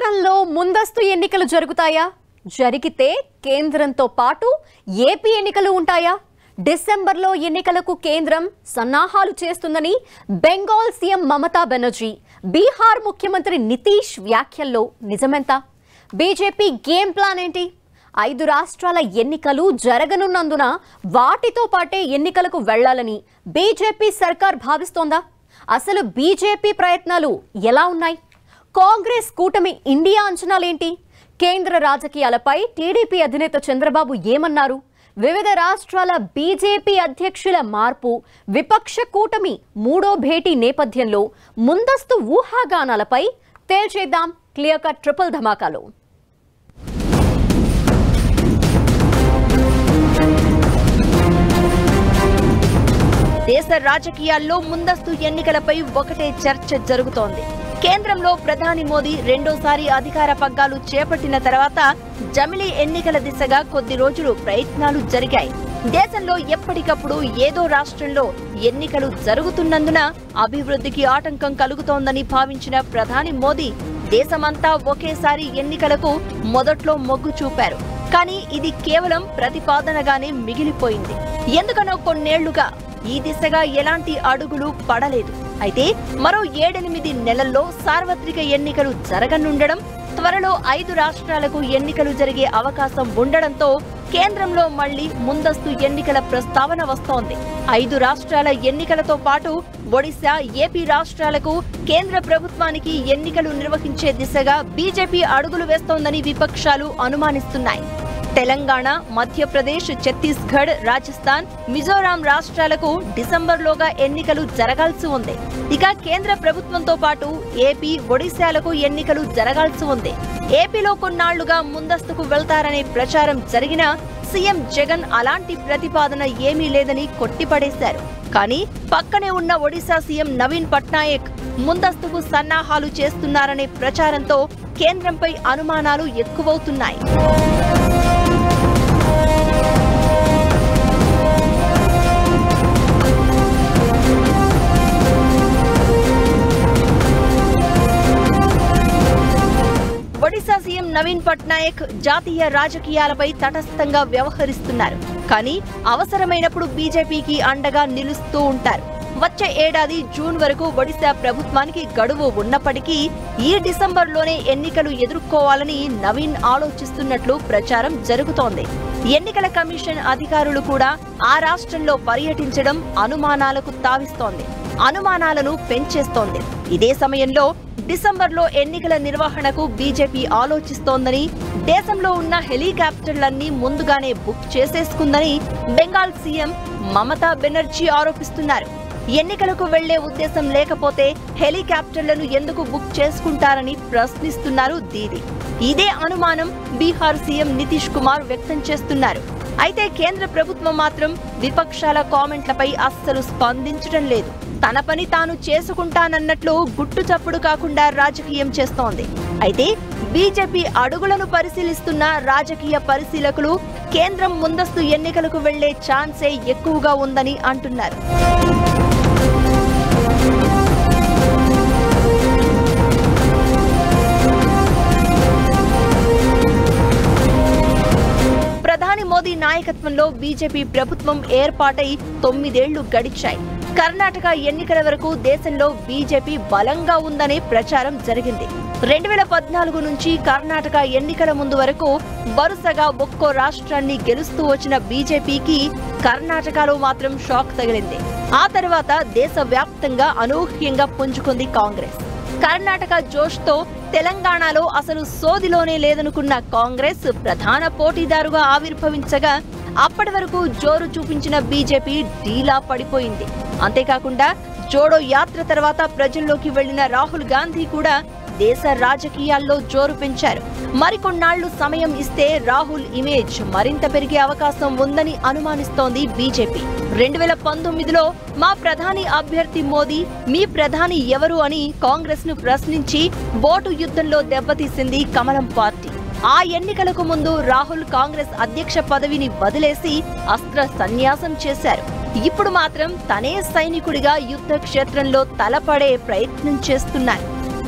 రాష్ట్రంలో ముందస్తు ఎన్నికలు జరుగుతాయా జరిగితే కేంద్రంతో పాటు ఏపీ ఎన్నికలు ఉంటాయా డిసెంబర్లో ఎన్నికలకు కేంద్రం సన్నాహాలు చేస్తుందని బెంగాల్ సీఎం మమతా బెనర్జీ బీహార్ ముఖ్యమంత్రి నితీష్ వ్యాఖ్యల్లో నిజమెంత బీజేపీ గేమ్ ప్లాన్ ఏంటి ఐదు రాష్ట్రాల ఎన్నికలు జరగనున్నందున వాటితో పాటే ఎన్నికలకు వెళ్లాలని బీజేపీ సర్కార్ భావిస్తోందా అసలు బీజేపీ ప్రయత్నాలు ఎలా ఉన్నాయి కాంగ్రెస్ కూటమి ఇండియా అంచనాలేంటి కేంద్ర రాజకీయాలపై టీడీపీ అధినేత చంద్రబాబు ఏమన్నారు వివిధ రాష్ట్రాల బీజేపీ అధ్యక్షుల మార్పు విపక్ష కూటమి మూడో భేటీ నేపథ్యంలో ముందస్తు ఊహాగానాలపై తేల్చేద్దాం క్లియర్ కట్ ట్రిపుల్ ధమాకాలో దేశ రాజకీయాల్లో ముందస్తు ఎన్నికలపై ఒకటే చర్చ జరుగుతోంది కేంద్రంలో ప్రధాని మోదీ రెండోసారి అధికార పగ్గాలు చేపట్టిన తర్వాత జమిలీ ఎన్నికల దిశగా కొద్ది రోజులు ప్రయత్నాలు జరిగాయి దేశంలో ఎప్పటికప్పుడు ఏదో రాష్ట్రంలో ఎన్నికలు జరుగుతున్నందున అభివృద్ధికి ఆటంకం కలుగుతోందని భావించిన ప్రధాని మోదీ దేశమంతా ఒకేసారి ఎన్నికలకు మొదట్లో మొగ్గు చూపారు కానీ ఇది కేవలం ప్రతిపాదనగానే మిగిలిపోయింది ఎందుకనో కొన్నేళ్లుగా ఈ దిశగా ఎలాంటి అడుగులు పడలేదు అయితే మరో ఏడెనిమిది నెలల్లో సార్వత్రిక ఎన్నికలు జరగనుండడం త్వరలో ఐదు రాష్ట్రాలకు ఎన్నికలు జరిగే అవకాశం ఉండడంతో కేంద్రంలో మళ్లీ ముందస్తు ఎన్నికల ప్రస్తావన వస్తోంది ఐదు రాష్ట్రాల ఎన్నికలతో పాటు ఒడిశా ఏపీ రాష్ట్రాలకు కేంద్ర ప్రభుత్వానికి ఎన్నికలు నిర్వహించే దిశగా బీజేపీ అడుగులు వేస్తోందని విపక్షాలు అనుమానిస్తున్నాయి తెలంగాణ మధ్యప్రదేశ్ ఛత్తీస్గఢ్ రాజస్థాన్ మిజోరాం రాష్ట్రాలకు డిసెంబర్లోగా ఎన్నికలు జరగాల్సి ఉంది ఇక కేంద్ర ప్రభుత్వంతో పాటు ఏపీ ఒడిశాలకు ఎన్నికలు జరగాల్సి ఉంది ఏపీలో కొన్నాళ్లుగా ముందస్తుకు వెళ్తారనే ప్రచారం జరిగినా సీఎం జగన్ అలాంటి ప్రతిపాదన ఏమీ లేదని కొట్టిపడేశారు కానీ పక్కనే ఉన్న ఒడిశా సీఎం నవీన్ పట్నాయక్ ముందస్తుకు సన్నాహాలు చేస్తున్నారనే ప్రచారంతో కేంద్రంపై అనుమానాలు ఎక్కువవుతున్నాయి ఒడిశా సీఎం నవీన్ పట్నాయక్ జాతీయ రాజకీయాలపై తటస్థంగా వ్యవహరిస్తున్నారు కానీ అవసరమైనప్పుడు బీజేపీకి అండగా నిలుస్తూ ఉంటారు వచ్చే ఏడాది జూన్ వరకు ఒడిశా ప్రభుత్వానికి గడువు ఉన్నప్పటికీ ఈ డిసెంబర్లోనే ఎన్నికలు ఎదుర్కోవాలని నవీన్ ఆలోచిస్తున్నట్లు ప్రచారం జరుగుతోంది ఎన్నికల కమిషన్ అధికారులు కూడా ఆ రాష్ట్రంలో పర్యటించడం అనుమానాలకు తావిస్తోంది అనుమానాలను పెంచేస్తోంది ఇదే సమయంలో డిసెంబర్లో ఎన్నికల నిర్వహణకు బీజేపీ ఆలోచిస్తోందని దేశంలో ఉన్న హెలికాప్టర్లన్నీ ముందుగానే బుక్ చేసేసుకుందని బెంగాల్ సీఎం మమతా బెనర్జీ ఆరోపిస్తున్నారు ఎన్నికలకు వెళ్లే ఉద్దేశం లేకపోతే హెలికాప్టర్లను ఎందుకు బుక్ చేసుకుంటారని ప్రశ్నిస్తున్నారు దీది ఇదే అనుమానం బీహార్ సీఎం నితీష్ కుమార్ వ్యక్తం చేస్తున్నారు అయితే కేంద్ర ప్రభుత్వం మాత్రం విపక్షాల కామెంట్లపై అస్సలు స్పందించడం లేదు తన పని తాను చేసుకుంటానన్నట్లు గుట్టు చప్పుడు కాకుండా రాజకీయం చేస్తోంది అయితే బీజేపీ అడుగులను పరిశీలిస్తున్న రాజకీయ పరిశీలకులు కేంద్రం ముందస్తు ఎన్నికలకు వెళ్లే ఛాన్సే ఎక్కువగా ఉందని అంటున్నారు ప్రధాని మోదీ నాయకత్వంలో బీజేపీ ప్రభుత్వం ఏర్పాటై తొమ్మిదేళ్లు గడిచాయి కర్ణాటక ఎన్నికల వరకు దేశంలో బీజేపీ బలంగా ఉందనే ప్రచారం జరిగింది రెండు వేల పద్నాలుగు నుంచి కర్ణాటక ఎన్నికల ముందు వరకు వరుసగా ఒక్కో రాష్ట్రాన్ని గెలుస్తూ వచ్చిన బీజేపీకి కర్ణాటకలో మాత్రం షాక్ తగిలింది ఆ తర్వాత దేశవ్యాప్తంగా అనూహ్యంగా పుంజుకుంది కాంగ్రెస్ కర్ణాటక జోష్తో తెలంగాణలో అసలు సోదిలోనే లేదనుకున్న కాంగ్రెస్ ప్రధాన పోటీదారుగా ఆవిర్భవించగా అప్పటి వరకు జోరు చూపించిన బీజేపీ డీలా పడిపోయింది అంతేకాకుండా జోడో యాత్ర తర్వాత ప్రజల్లోకి వెళ్లిన రాహుల్ గాంధీ కూడా దేశ రాజకీయాల్లో జోరు పెంచారు మరికొన్నాళ్లు సమయం ఇస్తే రాహుల్ ఇమేజ్ మరింత పెరిగే అవకాశం ఉందని అనుమానిస్తోంది బీజేపీ రెండు వేల పంతొమ్మిదిలో మా ప్రధాని అభ్యర్థి మోదీ మీ ప్రధాని ఎవరు అని కాంగ్రెస్ ను ప్రశ్నించి ఓటు యుద్ధంలో దెబ్బతీసింది కమలం పార్టీ ఆ ఎన్నికలకు ముందు రాహుల్ కాంగ్రెస్ అధ్యక్ష పదవిని వదిలేసి అస్త్ర సన్యాసం చేశారు ఇప్పుడు మాత్రం తనే సైనికుడిగా యుద్ధ క్షేత్రంలో తలపడే ప్రయత్నం చేస్తున్నారు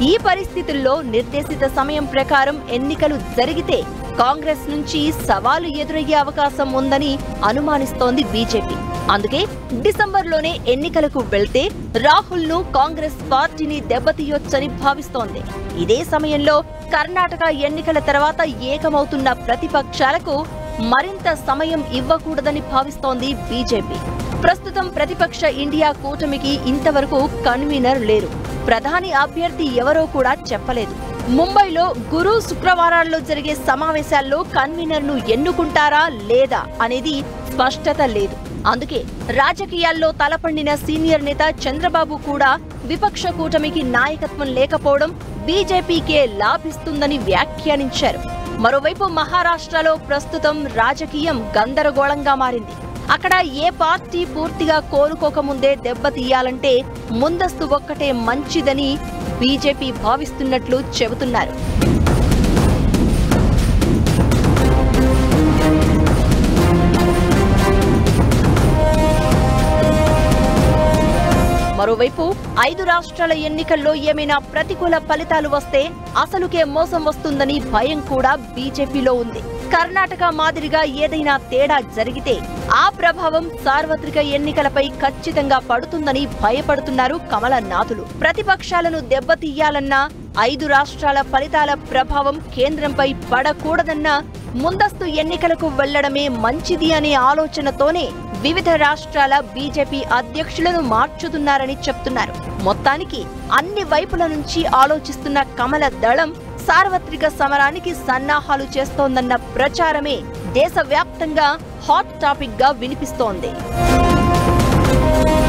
ఈ పరిస్థితుల్లో నిర్దేశిత సమయం ప్రకారం ఎన్నికలు జరిగితే కాంగ్రెస్ నుంచి సవాలు ఎదురయ్యే అవకాశం ఉందని అనుమానిస్తోంది బీజేపీ అందుకే డిసెంబర్లోనే ఎన్నికలకు వెళ్తే రాహుల్ ను కాంగ్రెస్ పార్టీని దెబ్బతీయొచ్చని భావిస్తోంది ఇదే సమయంలో కర్ణాటక ఎన్నికల తర్వాత ఏకమవుతున్న ప్రతిపక్షాలకు మరింత సమయం ఇవ్వకూడదని భావిస్తోంది బీజేపీ ప్రస్తుతం ప్రతిపక్ష ఇండియా కూటమికి ఇంతవరకు కన్వీనర్ లేరు ప్రధాని అభ్యర్థి ఎవరో కూడా చెప్పలేదు ముంబైలో గురు శుక్రవారాల్లో జరిగే సమావేశాల్లో కన్వీనర్ ను ఎన్నుకుంటారా లేదా అనేది స్పష్టత లేదు అందుకే రాజకీయాల్లో తలపండిన సీనియర్ నేత చంద్రబాబు కూడా విపక్ష కూటమికి నాయకత్వం లేకపోవడం బీజేపీకే లాభిస్తుందని వ్యాఖ్యానించారు మరోవైపు మహారాష్ట్రలో ప్రస్తుతం రాజకీయం గందరగోళంగా మారింది అక్కడ ఏ పార్టీ పూర్తిగా కోలుకోకముందే దెబ్బతీయాలంటే ముందస్తు ఒక్కటే మంచిదని బీజేపీ భావిస్తున్నట్లు చెబుతున్నారు మరోవైపు ఐదు రాష్ట్రాల ఎన్నికల్లో ఏమైనా ప్రతికూల ఫలితాలు వస్తే అసలుకే మోసం వస్తుందని భయం కూడా బీజేపీలో ఉంది కర్ణాటక మాదిరిగా ఏదైనా తేడా జరిగితే ఆ ప్రభావం సార్వత్రిక ఎన్నికలపై ఖచ్చితంగా పడుతుందని భయపడుతున్నారు కమలనాథులు ప్రతిపక్షాలను దెబ్బతీయాలన్నా ఐదు రాష్ట్రాల ఫలితాల ప్రభావం కేంద్రంపై పడకూడదన్న ముందస్తు ఎన్నికలకు వెళ్లడమే మంచిది అనే ఆలోచనతోనే వివిధ రాష్ట్రాల బీజేపీ అధ్యక్షులను మార్చుతున్నారని చెప్తున్నారు మొత్తానికి అన్ని వైపుల నుంచి ఆలోచిస్తున్న కమల దళం సార్వత్రిక సమరానికి సన్నాహాలు చేస్తోందన్న ప్రచారమే దేశవ్యాప్తంగా హాట్ టాపిక్ గా వినిపిస్తోంది